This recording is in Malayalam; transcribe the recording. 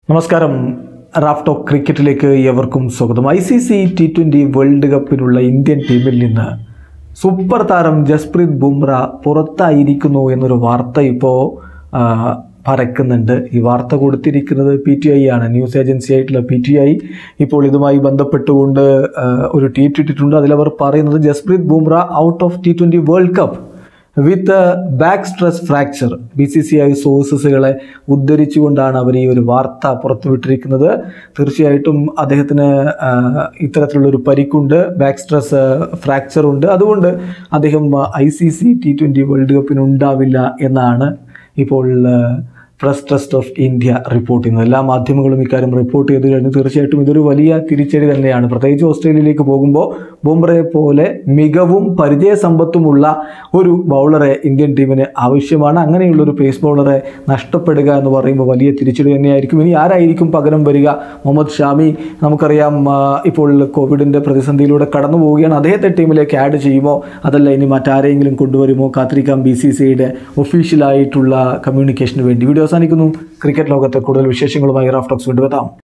നമസ്കാരം റാഫ്റ്റോ ക്രിക്കറ്റിലേക്ക് ഏവർക്കും സ്വാഗതം I C C T twenty world കപ്പിനുള്ള ഇന്ത്യൻ ടീമിൽ നിന്ന് സൂപ്പർ താരം ജസ്പ്രീത് ബുംറ പുറത്തായിരിക്കുന്നു എന്നൊരു വാർത്ത ഇപ്പോൾ പരക്കുന്നുണ്ട് ഈ വാർത്ത കൊടുത്തിരിക്കുന്നത് പി ടി ഐ ആണ് ന്യൂസ് ഏജൻസി ആയിട്ടുള്ള പി ടി ഐ ഇപ്പോൾ ഇതുമായി ബന്ധപ്പെട്ടുകൊണ്ട് ആ, ഒരു ട്വീറ്റ് ഇട്ടിട്ടുണ്ട് അതിലവർ പറയുന്നത് Jasprit Bumrah out of T twenty world cup with back stress fracture B C C I സോഴ്സസുകളെ ഉദ്ധരിച്ചുകൊണ്ടാണ് അവർ ഈ ഒരു വാർത്ത പുറത്തുവിട്ടിരിക്കുന്നത് തീർച്ചയായിട്ടും അദ്ദേഹത്തിന് ആ, ഇത്തരത്തിലുള്ളൊരു പരിക്കുണ്ട് ബാക്ക് സ്ട്രെസ് ഫ്രാക്ചർ ഉണ്ട് അതുകൊണ്ട് അദ്ദേഹം I C C T twenty world കപ്പിന് ഉണ്ടാവില്ല എന്നാണ് ഇപ്പോൾ press trust of India report ചെയ്യുന്നത് എല്ലാ മാധ്യമങ്ങളും ഇക്കാര്യം റിപ്പോർട്ട് ചെയ്ത് കഴിഞ്ഞു തീർച്ചയായിട്ടും ഇതൊരു വലിയ തിരിച്ചടി തന്നെയാണ് പ്രത്യേകിച്ച് ഓസ്ട്രേലിയയിലേക്ക് പോകുമ്പോൾ ബുംറയെ പോലെ മികവും പരിചയസമ്പത്തുമുള്ള ഒരു ബൗളറെ ഇന്ത്യൻ ടീമിന് ആവശ്യമാണ് അങ്ങനെയുള്ള ഒരു പേസ് ബൗളറെ നഷ്ടപ്പെടുക എന്ന് പറയുമ്പോൾ വലിയ തിരിച്ചടി തന്നെയായിരിക്കും ഇനി ആരായിരിക്കും പകരം വരിക മുഹമ്മദ് ഷാമി നമുക്കറിയാം ആ, ഇപ്പോൾ കോവിഡിൻ്റെ പ്രതിസന്ധിയിലൂടെ കടന്നു പോവുകയാണ് അദ്ദേഹത്തെ ടീമിലേക്ക് ആഡ് ചെയ്യുമോ അതല്ല ഇനി മറ്റാരെങ്കിലും കൊണ്ടുവരുമോ കാത്തിരിക്കാം ബി സി സിയുടെ ഒഫീഷ്യലായിട്ടുള്ള കമ്മ്യൂണിക്കേഷന് വേണ്ടി വീഡിയോ അവസാനിക്കുന്നു ക്രിക്കറ്റ് ലോകത്തെ കൂടുതൽ വിശേഷങ്ങളുമായി റാഫ്റ്റോക്സ് വീണ്ടും എത്താം